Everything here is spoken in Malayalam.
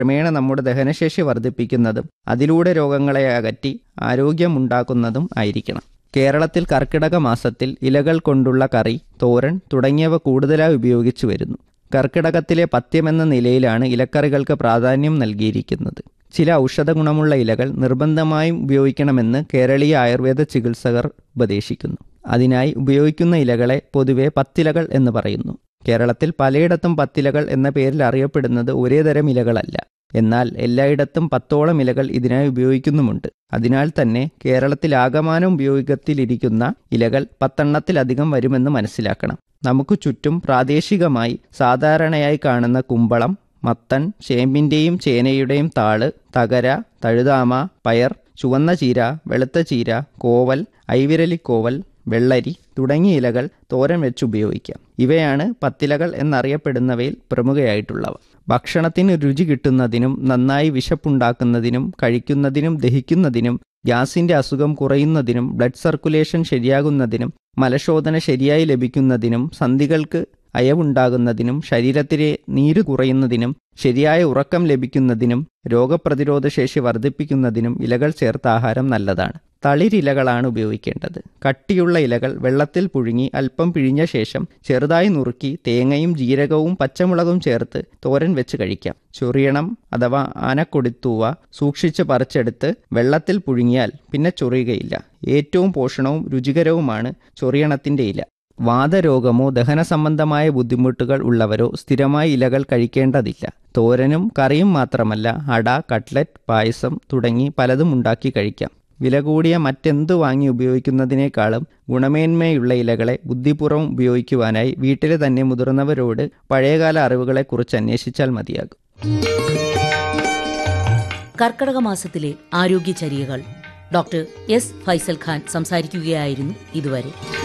ക്രമേണ നമ്മുടെ ദഹനശേഷി വർദ്ധിപ്പിക്കുന്നതും അതിലൂടെ രോഗങ്ങളെ അകറ്റി ആരോഗ്യമുണ്ടാക്കുന്നതും ആയിരിക്കണം കേരളത്തിൽ കർക്കിടക മാസത്തിൽ ഇലകൾ കൊണ്ടുള്ള കറി തോരൻ തുടങ്ങിയവ കൂടുതലായി ഉപയോഗിച്ചു വരുന്നു കർക്കിടകത്തിലെ പഥ്യമെന്ന നിലയിലാണ് ഇലക്കറികൾക്ക് പ്രാധാന്യം നൽകിയിരിക്കുന്നത് ചില ഔഷധ ഗുണമുള്ള ഇലകൾ നിർബന്ധമായും ഉപയോഗിക്കണമെന്ന് കേരളീയ ആയുർവേദ ചികിത്സകർ ഉപദേശിക്കുന്നു അതിനായി ഉപയോഗിക്കുന്ന ഇലകളെ പൊതുവെ പത്തിലകൾ എന്ന് പറയുന്നു കേരളത്തിൽ പലയിടത്തും പത്തിലകൾ എന്ന പേരിൽ അറിയപ്പെടുന്നത് ഒരേ തരം ഇലകളല്ല എന്നാൽ എല്ലായിടത്തും പത്തോളം ഇലകൾ ഇതിനായി ഉപയോഗിക്കുന്നുമുണ്ട് അതിനാൽ തന്നെ കേരളത്തിൽ ആകമാനം ഉപയോഗത്തിലിരിക്കുന്ന ഇലകൾ പത്തെണ്ണത്തിലധികം വരുമെന്ന് മനസ്സിലാക്കണം നമുക്ക് ചുറ്റും പ്രാദേശികമായി സാധാരണയായി കാണുന്ന കുമ്പളം മത്തൻ ചേമ്പിൻ്റെയും ചേനയുടെയും താള് തകര തഴുതാമ പയർ ചുവന്ന ചീര വെളുത്ത ചീര കോവൽ ഐവിരലിക്കോവൽ വെള്ളരി തുടങ്ങിയ ഇലകൾ തോരൻ വെച്ച് ഉപയോഗിക്കാം ഇവയാണ് പത്തിലകൾ എന്നറിയപ്പെടുന്നവയിൽ പ്രമുഖയായിട്ടുള്ളവ ഭക്ഷണത്തിന് രുചി കിട്ടുന്നതിനും നന്നായി വിശപ്പുണ്ടാക്കുന്നതിനും കഴിക്കുന്നതിനും ദഹിക്കുന്നതിനും ഗ്യാസിന്റെ അസുഖം കുറയുന്നതിനും ബ്ലഡ് സർക്കുലേഷൻ ശരിയാകുന്നതിനും മലശോധന ശരിയായി ലഭിക്കുന്നതിനും സന്ധികൾക്ക് അയവുണ്ടാകുന്നതിനും ശരീരത്തിലെ നീര് കുറയുന്നതിനും ശരിയായ ഉറക്കം ലഭിക്കുന്നതിനും രോഗപ്രതിരോധ ശേഷി വർദ്ധിപ്പിക്കുന്നതിനും ഇലകൾ ചേർത്ത ആഹാരം നല്ലതാണ് തളിരിലകളാണ് ഉപയോഗിക്കേണ്ടത് കട്ടിയുള്ള ഇലകൾ വെള്ളത്തിൽ പുഴുങ്ങി അല്പം പിഴിഞ്ഞ ശേഷം ചെറുതായി നുറുക്കി തേങ്ങയും ജീരകവും പച്ചമുളകും ചേർത്ത് തോരൻ വെച്ച് കഴിക്കാം ചൊറിയണം അഥവാ ആനക്കൊടിത്തൂവ സൂക്ഷിച്ച് പറിച്ചെടുത്ത് വെള്ളത്തിൽ പുഴുങ്ങിയാൽ പിന്നെ ചൊറിയുകയില്ല ഏറ്റവും പോഷണവും രുചികരവുമാണ് ചൊറിയണത്തിന്റെ ഇല വാതരോഗമോ ദഹന സംബന്ധമായ ബുദ്ധിമുട്ടുകൾ ഉള്ളവരോ സ്ഥിരമായി ഇലകൾ കഴിക്കേണ്ടതില്ല തോരനും കറിയും മാത്രമല്ല അട കട്ട്ലറ്റ് പായസം തുടങ്ങി പലതും ഉണ്ടാക്കി കഴിക്കാം വില കൂടിയ മറ്റെന്തു വാങ്ങി ഉപയോഗിക്കുന്നതിനേക്കാളും ഗുണമേന്മയുള്ള ഇലകളെ ബുദ്ധിപൂർവ്വം ഉപയോഗിക്കുവാനായി വീട്ടിലെ തന്നെ മുതിർന്നവരോട് പഴയകാല അറിവുകളെക്കുറിച്ച് അന്വേഷിച്ചാൽ മതിയാകും കർക്കടക മാസത്തിലെ ആരോഗ്യചര്യകൾ ഡോക്ടർ എസ് ഫൈസൽ ഖാൻ സംസാരിക്കുകയായിരുന്നു ഇതുവരെ